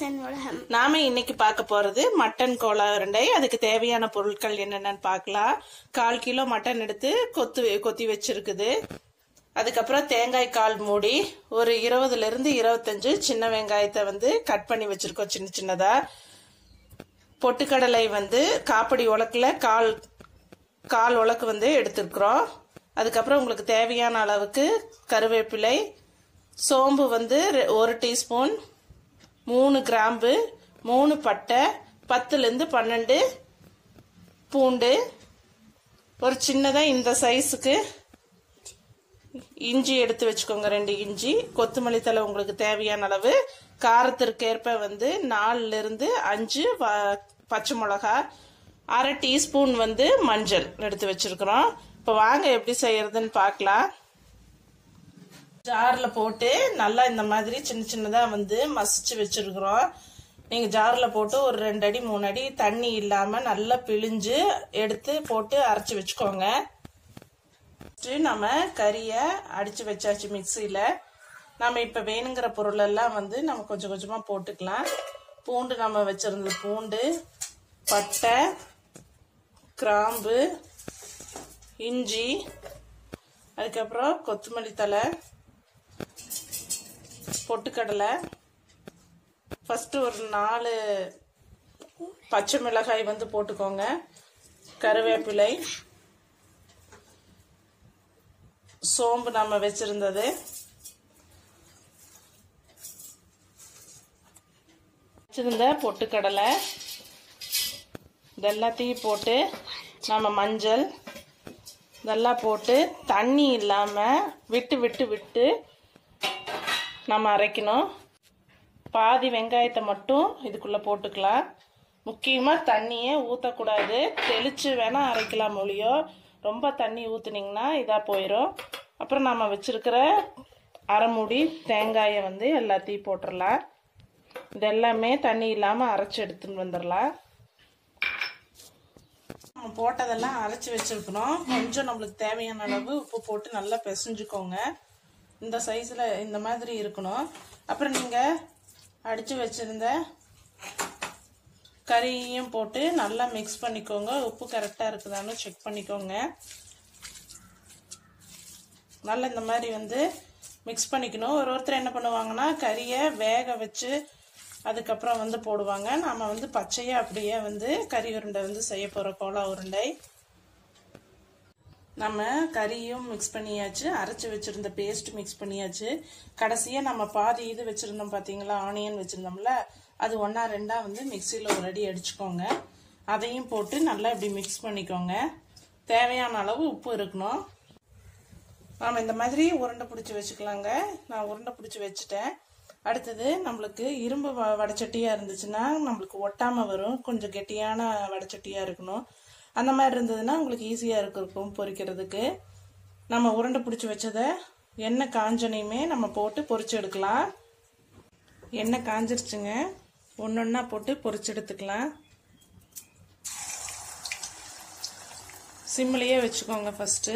and வணக்கம் நாம இன்னைக்கு பார்க்க போறது மட்டன் கோலா உருண்டை அதுக்கு தேவையான பொருட்கள் என்னென்னு பார்க்கலாம் கால் கிலோ மட்டன் எடுத்து கொத்து கொத்தி வச்சிருக்குது அதுக்கப்புறம் தேங்காய் கால் மூடி ஒரு இருபதுல இருந்து இருபத்தஞ்சு சின்ன வெங்காயத்தை வந்து கட் பண்ணி வச்சிருக்கோம் சின்ன சின்னதா பொட்டுக்கடலை வந்து காப்படி உலக்குல கால் கால் உலக்கு வந்து எடுத்துருக்குறோம் அதுக்கப்புறம் உங்களுக்கு தேவையான அளவுக்கு கருவேப்பிலை சோம்பு வந்து ரெ- ஒரு டீஸ்பூன் மூணு கிராம்பு மூணு பட்டை பத்துலேருந்து பன்னெண்டு பூண்டு ஒரு சின்னதாக இந்த சைஸுக்கு இஞ்சி எடுத்து வச்சுக்கோங்க ரெண்டு இஞ்சி கொத்தமல்லி தழை உங்களுக்கு தேவையான அளவு காரத்திற்கேற்ப வந்து நாலுல இருந்து அஞ்சு வ- பச்சை மிளகா அரை டீஸ்பூன் வந்து மஞ்சள் எடுத்து வச்சிருக்கிறோம் இப்போ வாங்க எப்படி செய்யறதுன்னு பார்க்கலாம் ஜார்ல போட்டு நல்லா இந்த மாதிரி சின்ன சின்னதா வந்து மசிச்சு வச்சிருக்கிறோம் நீங்க ஜார்ல போட்டு ஒரு ரெண்டு அடி மூணு அடி தண்ணி இல்லாம நல்லா பிழிஞ்சு எடுத்து போட்டு அரைச்சு வச்சுக்கோங்க First நம்ம கறியை அடிச்சு வச்சாச்சு மிக்சியில நம்ம இப்ப வேணுங்கிற பொருள் எல்லாம் வந்து நம்ம கொஞ்சம் கொஞ்சமா போட்டுக்கலாம் பூண்டு நம்ம வச்சிருந்த பூண்டு பட்டை கிராம்பு இஞ்சி அதுக்கப்புறம் கொத்தமல்லி தழை பொட்டுக்கடலை ஃபஸ்ட்டு ஒரு நாலு பச்சை மிளகாய் வந்து போட்டுக்கோங்க கருவேப்பிலை சோம்பு நம்ம வச்சிருந்தது வச்சிருந்த பொட்டுக்கடலை இது எல்லாத்தையும் போட்டு நம்ம மஞ்சள் இதெல்லாம் போட்டு தண்ணி இல்லாமல் விட்டு விட்டு விட்டு நம்ம அரைக்கணும் பாதி வெங்காயத்தை மட்டும் இதுக்குள்ளே போட்டுக்கலாம் முக்கியமாக தண்ணியே ஊற்றக்கூடாது தெளித்து வேணால் அரைக்கலாம் மொழியோ ரொம்ப தண்ணி ஊற்றுனீங்கன்னா இதாக போயிடும் அப்புறம் நம்ம வச்சுருக்கிற அரைமுடி தேங்காயை வந்து எல்லாத்தையும் போட்டுடலாம் இது எல்லாமே தண்ணி இல்லாமல் அரைச்சி எடுத்துன்னு வந்துடலாம் நம்ம போட்டதெல்லாம் அரைச்சி வச்சிருக்கணும் கொஞ்சம் நம்மளுக்கு தேவையான அளவு உப்பு போட்டு நல்லா பிசைஞ்சுக்கோங்க இந்த சைஸில் இந்த மாதிரி இருக்கணும் அப்புறம் நீங்கள் அடித்து வச்சிருந்த கறியையும் போட்டு நல்லா மிக்ஸ் பண்ணிக்கோங்க உப்பு கரெக்டாக இருக்குதான்னு செக் பண்ணிக்கோங்க நல்லா இந்த மாதிரி வந்து மிக்ஸ் பண்ணிக்கணும் ஒரு ஒருத்தர் என்ன பண்ணுவாங்கன்னா கறியை வேக வச்சு அதுக்கப்புறம் வந்து போடுவாங்க நாம வந்து பச்சையாக அப்படியே வந்து கறி உருண்டை வந்து செய்ய போகிறோம் கோலா உருண்டை நம்ம கறியும் மிக்ஸ் பண்ணியாச்சு அரைச்சி வச்சிருந்த பேஸ்ட் மிக்ஸ் பண்ணியாச்சு கடைசியாக நம்ம பாதி இது வச்சுருந்தோம் பார்த்தீங்களா ஆனியன் வச்சுருந்தோம்ல அது ஒன்றா ரெண்டா வந்து மிக்சியில் ஒரு அடி அடிச்சுக்கோங்க அதையும் போட்டு நல்லா இப்படி மிக்ஸ் பண்ணிக்கோங்க தேவையான அளவு உப்பு இருக்கணும் நாம் இந்த மாதிரி உருண்டை பிடிச்சி வச்சுக்கலாங்க நான் உருண்டை பிடிச்சி வச்சுட்டேன் அடுத்தது நம்மளுக்கு இரும்பு வ- வடைச்சட்டியாக இருந்துச்சுன்னா நம்மளுக்கு ஒட்டாமல் வரும் கொஞ்சம் கெட்டியான வடைச்சட்டியாக இருக்கணும் அந்த மாதிரி இருந்ததுன்னா உங்களுக்கு ஈஸியாக இருக்கும் பொரிக்கிறதுக்கு நம்ம உருண்டை பிடிச்சி வச்சதை எண்ணெய் காஞ்சனையுமே நம்ம போட்டு பொரிச்சு எடுக்கலாம் எண்ணெய் காஞ்சிருச்சுங்க ஒன்று ஒன்றா போட்டு பொரிச்சு எடுத்துக்கலாம் சிம்லேயே வச்சுக்கோங்க ஃபஸ்ட்டு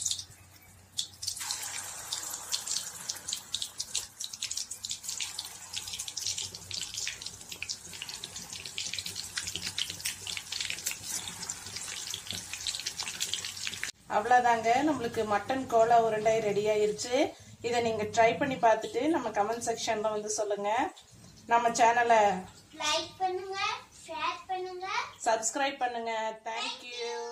அவ்வளோதாங்க நம்மளுக்கு மட்டன் கோலா உருண்டை ரெடி ஆயிருச்சு இதை நீங்கள் ட்ரை பண்ணி பார்த்துட்டு நம்ம கமெண்ட் செக்ஷனில் வந்து சொல்லுங்கள் நம்ம சேனலை லைக் பண்ணுங்க ஷேர் பண்ணுங்க சப்ஸ்கிரைப் பண்ணுங்கள் தேங்க்யூ